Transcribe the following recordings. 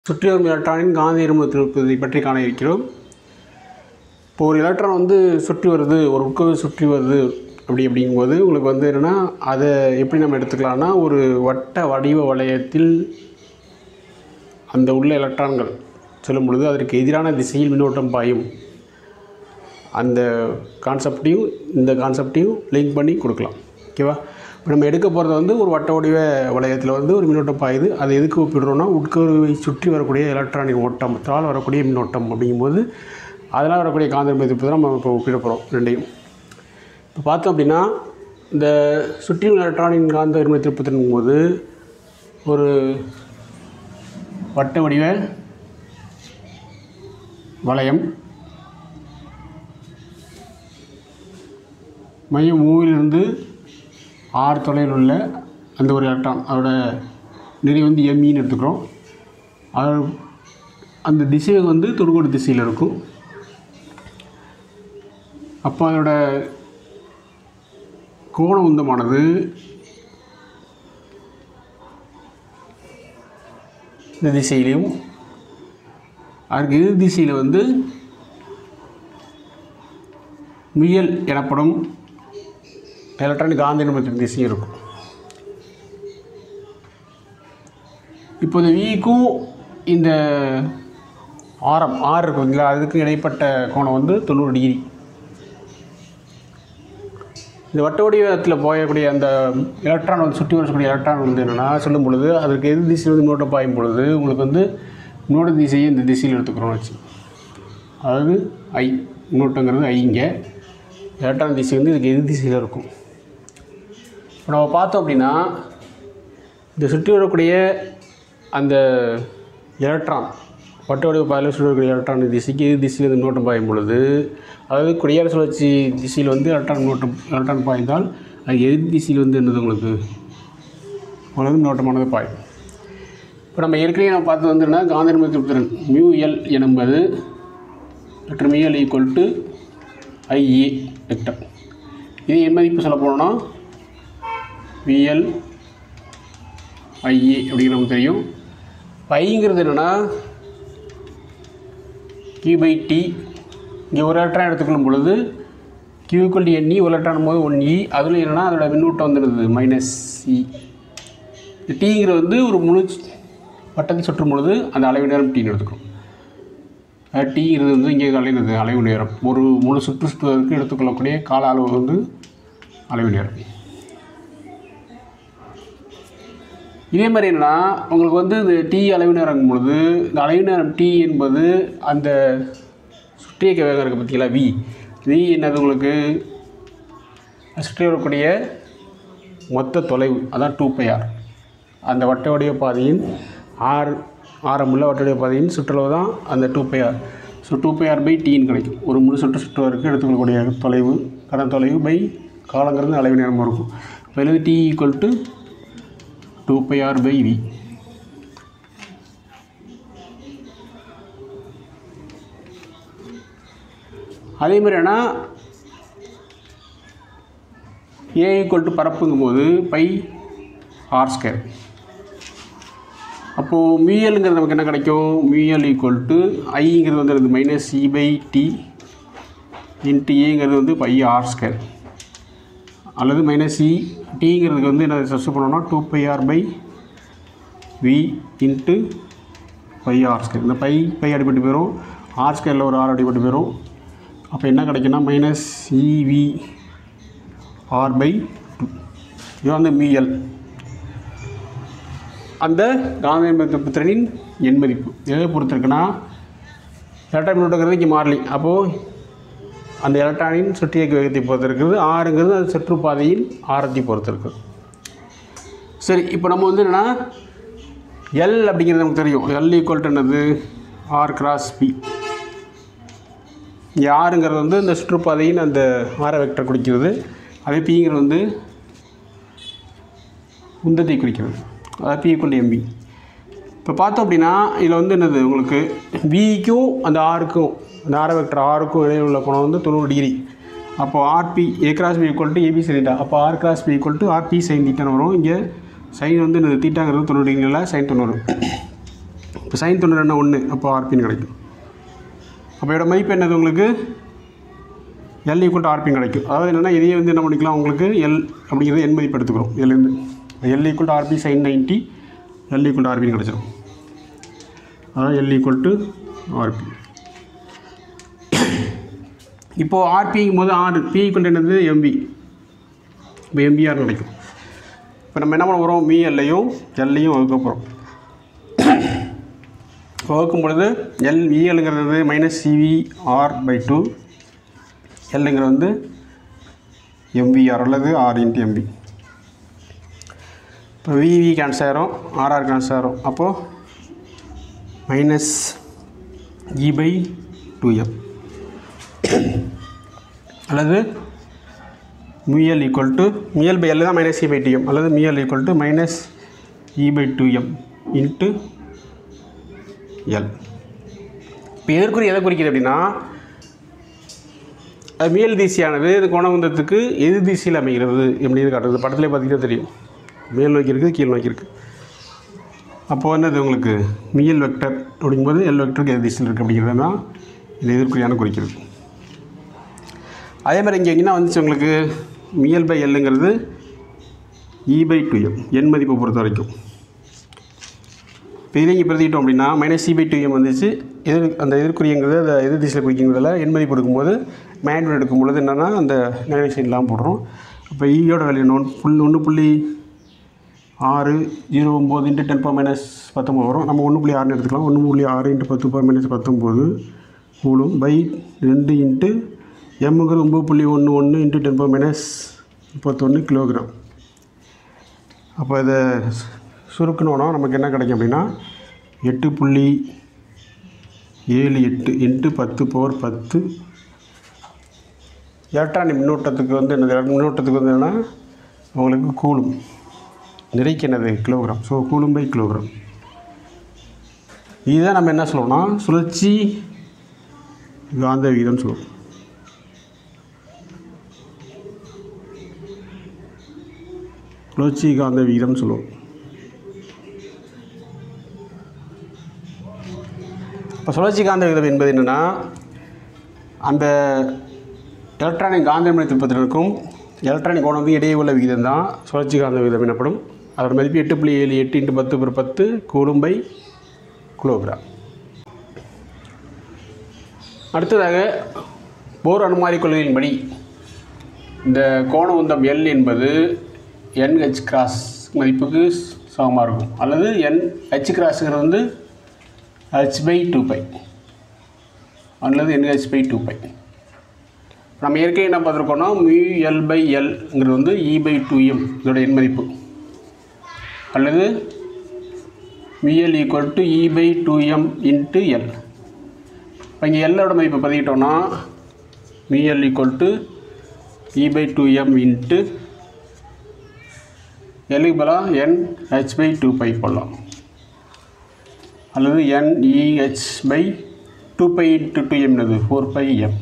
சுற்றி வரும் எலக்ட்ரானின் காந்த இரும்பு திருப்பதை பற்றி காண இருக்கிறோம் இப்போ ஒரு எலக்ட்ரான் வந்து சுற்றி வருது ஒரு உட்கரு சுற்றி வருது அப்படி அப்படிங்கும்போது உங்களுக்கு வந்து என்னென்னா அதை எப்படி நம்ம எடுத்துக்கலாம்னா ஒரு வட்ட வடிவ வளையத்தில் அந்த உள்ள எலக்ட்ரான்கள் செல்லும் பொழுது அதற்கு எதிரான திசையில் மின்னோட்டம் பாயும் அந்த கான்செப்டையும் இந்த கான்செப்டையும் லிங்க் பண்ணி கொடுக்கலாம் ஓகேவா இப்போ நம்ம எடுக்க போகிறது வந்து ஒரு வட்ட வடிவ வளையத்தில் வந்து ஒரு மின்னோட்டம் பாயுது அதை எதுக்கு ஒப்பிடுறோம்னா உட்கருவை சுற்றி வரக்கூடிய எலக்ட்ரானிக் ஓட்டத்தால் வரக்கூடிய மின்னோட்டம் அப்படிங்கும்போது அதனால் வரக்கூடிய காந்த மதிப்பு தான் நம்ம இப்போ ஒப்பிட போகிறோம் ரெண்டையும் இப்போ பார்த்தோம் அப்படின்னா இந்த சுற்றி உள்ள எலக்ட்ரானின் காந்த இருமை திருப்பத்தின் போது ஒரு வட்ட வடிவ வளையம் மையம் மூவிலிருந்து ஆறு தொலைவில் உள்ள அந்த ஒரு எலக்ட்ரான் அதோட நிறை வந்து எம்இன்னு எடுத்துக்கிறோம் அது அந்த திசை வந்து தொடுகோடு திசையில் இருக்கும் அப்போ அதோட கோண உந்தமானது இந்த திசையிலையும் அதுக்கு எதிர் திசையில் வந்து முயல் எனப்படும் எலக்ட்ரானிக் காந்த நிமிடத்தின் திசையும் இருக்கும் இப்போ இந்த விக்கும் இந்த ஆரம் ஆர் இருக்கு பார்த்தீங்களா அதுக்கு இடைப்பட்ட கோணம் வந்து தொண்ணூறு டிகிரி இந்த வட்ட வடிவத்தில் போயக்கூடிய அந்த எலக்ட்ரான் வந்து சுற்றி வரக்கூடிய எலக்ட்ரான் வந்து என்னென்னா சொல்லும் பொழுது அதற்கு எதிர் திசையில் வந்து மின்னோட்டம் பாயும் பொழுது உங்களுக்கு வந்து மின்னோட்ட திசையை இந்த திசையில் எடுத்துக்கிறோம் வச்சு அதாவது ஐ மின்னோட்டங்கிறது ஐங்க எலக்ட்ரான் திசை வந்து இதுக்கு எதிர் திசையில் இருக்கும் இப்போ நம்ம பார்த்தோம் அப்படின்னா இந்த சுற்றி வரக்கூடிய அந்த எலக்ட்ரான் வட்ட வடிவ பாதையில் சுற்றி வரக்கூடிய எலக்ட்ரான் திசைக்கு எதிர் திசையில் இந்த மின்னோட்டம் பாயும் பொழுது அதாவது குடியார சுழற்சி திசையில் வந்து எலக்ட்ரான் மின்னோட்டம் எலக்ட்ரான் பாய்ந்தால் அது எதிர் திசையில் வந்து என்னது உங்களுக்கு உங்களுக்கு மின்னோட்டமானது பாயும் இப்போ நம்ம ஏற்கனவே நம்ம பார்த்தது வந்து என்ன காந்த நிமிட திறன் மியூ எல் என்பது மற்றும் mu L equal to IA vector இது என் மதிப்பு சொல்ல போனோம்னா விஎல் ஐஏ அப்படிங்கிற நமக்கு தெரியும் பைங்கிறது என்னென்னா கியூ பை டி இங்கே ஒரு எலக்ட்ரான் எடுத்துக்கொள்ளும் பொழுது கியூ ஈக்குவல் டு என்இ ஒரு எலக்ட்ரான் போது ஒன் இ அதில் என்னென்னா அதோட மின்னூட்டம் வந்துடுது மைனஸ் இ இந்த டீங்கிறது வந்து ஒரு முழு வட்டத்தை சுற்றும் பொழுது அந்த அளவு நேரம் டீன்னு எடுத்துக்கிறோம் டீங்கிறது வந்து இங்கே அலைகிறது அளவு நேரம் ஒரு முழு சுற்று சுற்றுவதற்கு எடுத்துக்கொள்ளக்கூடிய கால அளவு வந்து அளவு நேரம் இதே மாதிரி என்னன்னா உங்களுக்கு வந்து இந்த டீ அளவு நேரம் பொழுது இந்த அளவு நேரம் டீ என்பது அந்த சுற்றியக்க வேகம் இருக்குது பார்த்தீங்களா வி வி என்னது உங்களுக்கு சுற்றி வரக்கூடிய மொத்த தொலைவு அதான் டூ பை ஆர் அந்த வட்ட வடிவ பாதையின் ஆறு ஆரமுள்ள வட்ட வடிவ பாதையின் சுற்றளவு தான் அந்த two pi R so two pi R by டீன்னு கிடைக்கும் ஒரு முழு சுற்று சுற்றுவதற்கு எடுத்துக்கொள்ளக்கூடிய தொலைவு கடன் தொலைவு பை காலங்கிறது அளவு நேரமாக இருக்கும் இப்போ எழுதி T equal to two pi R by V அதே மாதிரி என்ன ஏ ஈக்குவல் டு பரப்புங்கும் போது பை ஆர் ஸ்கேர் அப்போது மியூஎல்ங்கிறது நமக்கு என்ன கிடைக்கும் மியூஎல் ஈக்குவல் டு ஐங்கிறது வந்து minus C by T into ஏங்கிறது வந்து பை ஆர் ஸ்கேர் அல்லது மைனஸ் சி டிங்கிறதுக்கு வந்து என்ன சப்ஸ்ட் பண்ணோம்னா two pi R by V into pi R square இந்த பை பை அடிபட்டு போயிடும் ஆர் ஸ்கேரில் ஒரு ஆர் அடிபட்டு போயிடும் அப்போ என்ன கிடைக்குன்னா minus E V R by two இது வந்து மிஎல் அந்த காந்த திறனின் எண் மதிப்பு எதை பொறுத்திருக்குன்னா எலக்ட்ரான் மின்னோட்டங்கிறது இங்கே மாறலி அப்போது அந்த எலக்ட்ரானின் சுற்றியக்க வேகத்தை பொறுத்து இருக்குது ஆறுங்கிறது அது சுற்றுப்பாதையின் ஆரத்தை பொறுத்து இருக்குது சரி இப்போ நம்ம வந்து என்னென்னா எல் அப்படிங்கிறது நமக்கு தெரியும் எல் ஈக்குவல் என்னது ஆர் கிராஸ் பி இங்கே ஆறுங்கிறது வந்து இந்த சுற்றுப்பாதையின் அந்த ஆர வெக்டர் குறிக்கிறது அதே பிங்கிறது வந்து உந்தத்தை குறிக்கிறது அதாவது பி ஈக்குவல் எம்பி இப்போ பார்த்தோம் அப்படின்னா இதில் வந்து என்னது உங்களுக்கு விக்கும் அந்த ஆருக்கும் அந்த ஆர வெக்டர் ஆருக்கும் இடையில் உள்ள கோணம் வந்து தொண்ணூறு டிகிரி அப்போது RP A cross B equal to AB sine அப்போ R cross B equal to RP sine தீட்டான்னு வரும் இங்கே சைன் வந்து இந்த தீட்டாங்கிறது தொண்ணூறு டிகிரியில் சைன் தொண்ணூறு இப்போ சைன் தொண்ணூறு என்ன ஒன்று அப்போ ஆர்பின்னு கிடைக்கும் அப்போ இதோட மதிப்பு என்னது உங்களுக்கு எல் ஈக்குவல் டு ஆர்பின்னு கிடைக்கும் அதாவது என்னென்னா இதையே வந்து என்ன பண்ணிக்கலாம் உங்களுக்கு எல் அப்படிங்கிறது என் மதிப்பு எடுத்துக்கிறோம் இதுலேருந்து L equal to RP sine ninety L equal to ஆர்பின்னு கிடச்சிடும் அதான் எல் ஈக்குவல் டு ஆர்பி இப்போது ஆர்பிங்கும் போது ஆர் பி ஈக்குவல் என்னது எம்பி இப்போ எம்பிஆர் கிடைக்கும் இப்போ நம்ம என்ன பண்ண போகிறோம் மீ எல்லையும் எல்லையும் வகுக்க போகிறோம் வகுக்கும் பொழுது எல் விஎல்ங்கிறது minus CV R by two எல்லுங்கிறது வந்து எம்பிஆர் அல்லது ஆர் இன்ட்டு எம்பி இப்போ விவி கேன்சல் ஆயிரும் ஆர்ஆர் கேன்சல் ஆயிரும் அப்போது minus E by two M அல்லது mu L equal to mu L by L தான் minus E by T M அல்லது mu L equal to minus E by two M into L இப்போ எதற்குறி எதை குறிக்குது அப்படின்னா அது மேல் திசையானது இது கோணகுந்தத்துக்கு எது திசையில் அமைகிறது எப்படின்னு காட்டுறது படத்துலேயே பார்த்தீங்கன்னா தெரியும் மேல் நோக்கி இருக்குது கீழ் நோக்கி இருக்குது அப்போது என்னது உங்களுக்கு மியல் வெக்டர் அப்படிங்கும்போது எல் வெக்டருக்கு எது திசையில் இருக்குது அப்படிங்கிறது தான் இந்த எதிர்குறியான குறிக்கிறது அதே மாதிரி இங்கே என்ன வந்துச்சு உங்களுக்கு மியல் பை எல்லுங்கிறது இ பை டூ எம் என் மதிப்பை பொறுத்த வரைக்கும் இப்போ இதை இங்கே பிரதிக்கிட்டோம் அப்படின்னா minus C by two M வந்துச்சு எதிர் அந்த எதிர்குறிங்கிறது அந்த எதிர் திசையில் குறிக்கிறதுல என் மதிப்பு எடுக்கும்போது மேக்னட் எடுக்கும்பொழுது என்னென்னா அந்த நெகட்டிவ் இல்லாமல் போடுறோம் அப்போ ஈயோட வேல்யூ ஒன்று புல் ஒன்று புள்ளி ஆறு ஜீரோ ஒம்பது இன்ட்டு டென் பவர் மைனஸ் பத்தொம்பது வரும் நம்ம ஒன்று புள்ளி ஆறுன்னு எடுத்துக்கலாம் ஒன்று புள்ளி ஆறு இன்ட்டு பத்து பவர் மைனஸ் பத்தொம்போது கூலும் பை ரெண்டு இன்ட்டு எம்முங்கிறது ஒம்பது புள்ளி ஒன்று ஒன்று இன்ட்டு டென் பவர் மைனஸ் முப்பத்தொன்று கிலோகிராம் அப்போ இதை சுருக்கணுன்னா நமக்கு என்ன கிடைக்கும் அப்படின்னா எட்டு புள்ளி ஏழு எட்டு இன்ட்டு பத்து பவர் பத்து எலக்ட்ரானிக் மின்னோட்டத்துக்கு வந்து என்னது மின்னோட்டத்துக்கு வந்து என்னென்னா உங்களுக்கு கூலும் நிறைக்கு என்னது kilogram so coulomb by kilogram இதுதான் நம்ம என்ன சொல்லுவோம்னா சுழற்சி காந்த விகிதம் சொல்லுவோம் சுழற்சி காந்த விகிதம் சொல்லுவோம் இப்போ சுழற்சி காந்த விகிதம் என்பது என்னென்னா அந்த எலக்ட்ரானிக் காந்தமிழ் திருப்பத்தினருக்கும் எலக்ட்ரானிக் கோணத்துக்கும் இடையே உள்ள விகிதம் தான் சுழற்சி காந்த விகிதம் எனப்படும் அதோட மதிப்பு எட்டு புள்ளி ஏழு எட்டு இன்ட்டு பத்து per பத்து கூலும்பை கிலோகிராம் அடுத்ததாக போர் அனுமாரி கொள்கையின்படி இந்த கோண உந்தம் எல் என்பது என்ஹெச் கிராஸ் மதிப்புக்கு சமமாக இருக்கும் அல்லது என் ஹெச் கிராஸுங்கிறது வந்து ஹெச் பை டூ பை அல்லது என்ஹெச் பை டூ பை நம்ம ஏற்கனவே என்ன பார்த்துருக்கோம்னா மியூ எல் பை எல்ங்கிறது வந்து இ பை டூ எம் இதோட எண் மதிப்பு அல்லது mu L equal to E by two M into L இப்போ இங்கே எல்லோட மதிப்பை பதிக்கிட்டோம்னா mu L equal to E by two M into எல்லுக்கு பதிலாக N H by two pi போடலாம் அல்லது N H by two pi into two M என்னது ஃபோர் பை எம்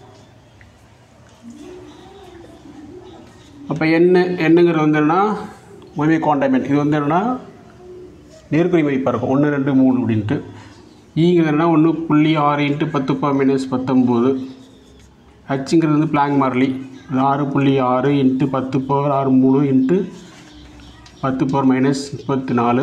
அப்போ என்ன என்னங்கிறது வந்து என்னன்னா ஒய்வே குவாண்டமெண்ட் இது வந்து என்னென்னா நேர்குறி மதிப்பாக இருக்கும் ஒன்று ரெண்டு மூணு அப்படின்ட்டு ஈங்கிறது என்ன ஒன்று புள்ளி ஆறு இன்ட்டு பத்து பா மைனஸ் பத்தொம்போது ஹச்சுங்கிறது வந்து பிளாங் மாறிலி அது ஆறு புள்ளி ஆறு இன்ட்டு பத்து பவர் ஆறு மூணு இன்ட்டு பத்து பவர் மைனஸ் முப்பத்தி நாலு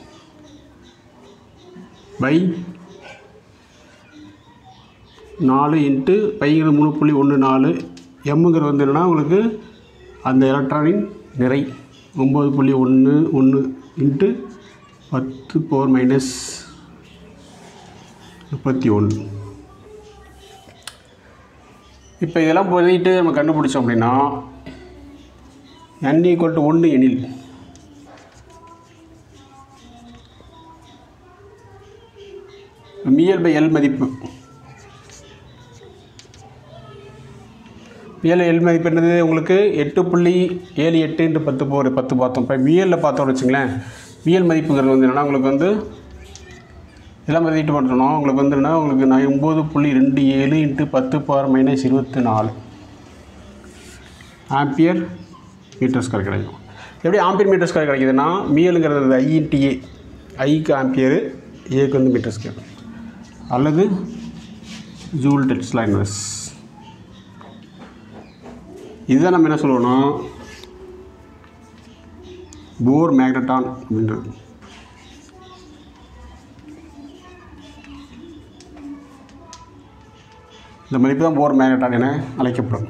பை நாலு இன்ட்டு பைங்கிறது மூணு புள்ளி ஒன்று நாலு எம்முங்கிறது வந்து என்னென்னா உங்களுக்கு அந்த எலக்ட்ரானின் நிறை ஒம்பது புள்ளி ஒன்று ஒன்று இன்ட்டு பத்து பவர் மைனஸ் முப்பத்தி ஒன்று இப்போ இதெல்லாம் போயிட்டு நம்ம கண்டுபிடிச்சோம் அப்படின்னா n ஈக்குவல் டு ஒன்று எனில் மிஎல் பை எல் மதிப்பு மிஎல் எல் மதிப்பு என்னது உங்களுக்கு எட்டு புள்ளி ஏழு எட்டு இன்ட்டு பத்து போர் பத்து பார்த்தோம் இப்போ மிஎல்லில் பார்த்தோம்னு வச்சுங்களேன் மிஎல் மதிப்புங்கிறது வந்து என்னென்னா உங்களுக்கு வந்து இதெல்லாம் மதிப்பிட்டு பண்ணுறோம் உங்களுக்கு வந்து என்ன உங்களுக்கு நான் ஒம்பது புள்ளி ரெண்டு ஏழு இன்ட்டு பத்து பவர் மைனஸ் இருபத்தி நாலு ஆம்பியர் மீட்டர் ஸ்கொயர் கிடைக்கும் எப்படி ஆம்பியர் மீட்டர் ஸ்கொயர் கிடைக்குதுன்னா மிஎலுங்கிறது ஐஇன்டிஏ ஐக்கு ஆம்பியரு ஏக்கு வந்து மீட்டர் ஸ்கேர் அல்லது ஜூல் டெஸ்லா இன்வெர்ஸ் இதுதான் நம்ம என்ன சொல்லணும் போர் மேக்னட்டான் அப்படின்றது இந்த மதிப்பு தான் போர் மேக்னட்டான் என அழைக்கப்படும்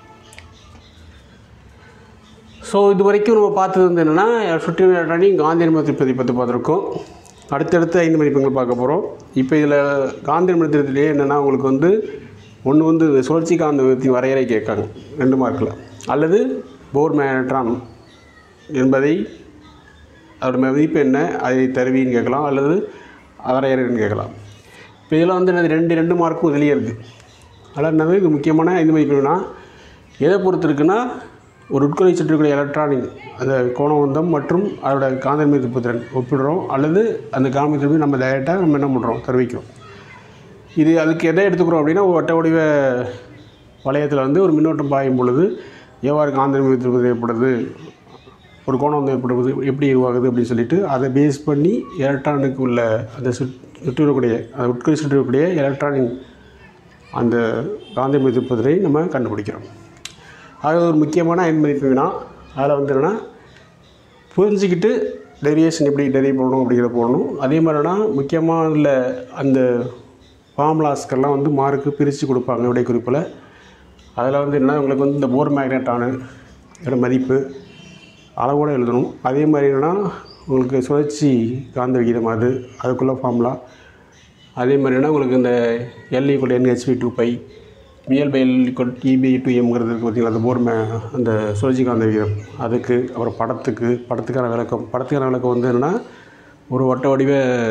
ஸோ இது வரைக்கும் நம்ம பார்த்தது வந்து என்னென்னா சுற்றி எலக்ட்ரானி காந்திய மதிப்பை பற்றி பார்த்துருக்கோம் அடுத்தடுத்து ஐந்து மதிப்பெண்கள் பார்க்க போகிறோம் இப்போ இதில் காந்திய மதிப்பத்திலே என்னென்னா உங்களுக்கு வந்து ஒன்று வந்து சுழற்சி காந்த விதத்தின் வரையறை கேட்காங்க ரெண்டு மார்க்கில் அல்லது போர் மேக்னட்ரான் என்பதை அதோட மதிப்பு என்ன அதை தருவின்னு கேட்கலாம் அல்லது வரையறைன்னு கேட்கலாம் இப்போ இதில் வந்து என்னது ரெண்டு ரெண்டு மார்க்கும் இதுலேயே இருக்குது அதில் என்னது இது முக்கியமான ஐந்து மதிப்புனா எதை பொறுத்து இருக்குன்னா ஒரு உட்கொலை சுற்றக்கூடிய எலக்ட்ரானிக் அந்த கோணவந்தம் மற்றும் அதோட காந்த மீது திறன் ஒப்பிடுறோம் அல்லது அந்த காந்த திரும்பி நம்ம டைரெக்டாக நம்ம என்ன பண்ணுறோம் தெரிவிக்கிறோம் இது அதுக்கு எதை எடுத்துக்கிறோம் அப்படின்னா ஒரு வட்ட வடிவ வளையத்தில் வந்து ஒரு மின்னோட்டம் பாயும் பொழுது எவ்வாறு காந்த மீது ஏற்படுது ஒரு கோணம் வந்து ஏற்படுவது எப்படி உருவாகுது அப்படின்னு சொல்லிட்டு அதை பேஸ் பண்ணி எலக்ட்ரானுக்கு உள்ள அந்த சுட் சுற்றிவரக்கூடிய அந்த உட்கொலை சுற்றிவரக்கூடிய எலக்ட்ரானிக் அந்த காந்த மதிப்பதிலை நம்ம கண்டுபிடிக்கிறோம் ஆக ஒரு முக்கியமான அயன் மதிப்பு வினா அதில் வந்து என்னென்னா புரிஞ்சுக்கிட்டு டெரிவேஷன் எப்படி டெரிவ் பண்ணணும் அப்படிங்கிறத போடணும் அதே மாதிரினா முக்கியமான உள்ள அந்த ஃபார்முலாஸ்க்கெல்லாம் வந்து மார்க்கு பிரித்து கொடுப்பாங்க விடை குறிப்பில் அதில் வந்து என்ன உங்களுக்கு வந்து இந்த போர் மேக்னெட்டான இதோட மதிப்பு அளவோட எழுதணும் அதே மாதிரி என்னென்னா உங்களுக்கு சுழற்சி காந்த விகிதம் அது அதுக்குள்ளே ஃபார்முலா அதே மாதிரினா உங்களுக்கு இந்த L equal N H by two pi mu L by L equal E by two எம்ங்கிறது இருக்குது பார்த்தீங்களா அந்த போர் மே அந்த சுழற்சி காந்த விகிதம் அதுக்கு அப்புறம் படத்துக்கு படத்துக்கான விளக்கம் படத்துக்கான விளக்கம் வந்து என்னென்னா ஒரு வட்ட வடிவ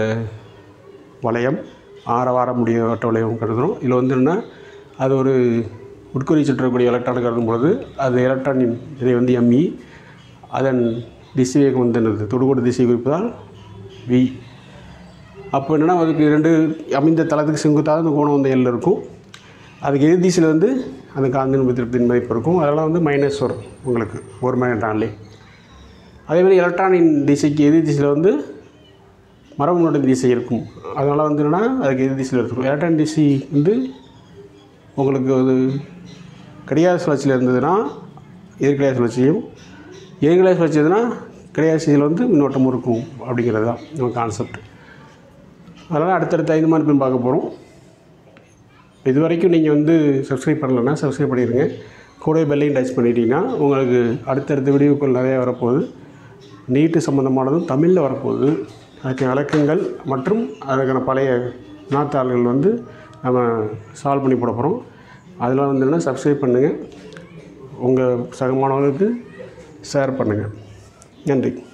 வளையம் ஆற வார முடிய வட்ட வளையம் கருதுகிறோம் இதில் வந்து என்னென்னா அது ஒரு உட்கொறி சுற்றக்கூடிய எலக்ட்ரான் கருதும் பொழுது அது எலக்ட்ரானின் இதை வந்து எம்இ அதன் திசைவேகம் வந்து என்னது தொடுகோடு திசை குறிப்பதால் வி அப்போ என்னென்னா அதுக்கு ரெண்டு அமைந்த தளத்துக்கு செங்குத்தாக அந்த கோணம் வந்து எல் இருக்கும் அதுக்கு எதிர் திசையில் வந்து அந்த காந்தின் திருப்தியின் மதிப்பு இருக்கும் அதெல்லாம் வந்து மைனஸ் வரும் உங்களுக்கு ஒரு மைனட்டான்லே அதேமாதிரி எலக்ட்ரானின் திசைக்கு எதிர் திசையில் வந்து மரபணுடைய திசை இருக்கும் அதனால் வந்து என்னென்னா அதுக்கு எதிர் திசையில் இருக்கும் எலக்ட்ரான் திசை வந்து உங்களுக்கு அது கடிகார சுழற்சியில் இருந்ததுன்னா எதிர்கடிகார சுழற்சியும் எதிர்கடிகார சுழற்சி எதுனா கடிகார திசையில் வந்து மின்னோட்டமும் இருக்கும் அப்படிங்கிறது தான் நம்ம கான்செப்ட் அதனால் அடுத்தடுத்த ஐந்து மதிப்பெண் பார்க்க போகிறோம் இது வரைக்கும் நீங்கள் வந்து சப்ஸ்கிரைப் பண்ணலைன்னா சப்ஸ்கிரைப் பண்ணிடுங்க கூடவே பெல்லையும் டச் பண்ணிட்டீங்கன்னா உங்களுக்கு அடுத்தடுத்த வீடியோக்கள் நிறையா வரப்போகுது நீட்டு சம்மந்தமானதும் தமிழில் வரப்போகுது அதுக்கு விளக்கங்கள் மற்றும் அதுக்கான பழைய வினாத்தாள்கள் வந்து நம்ம சால்வ் பண்ணி போட போகிறோம் அதில் வந்து என்ன சப்ஸ்கிரைப் பண்ணுங்கள் உங்கள் சக மாணவர்களுக்கு ஷேர் பண்ணுங்கள் நன்றி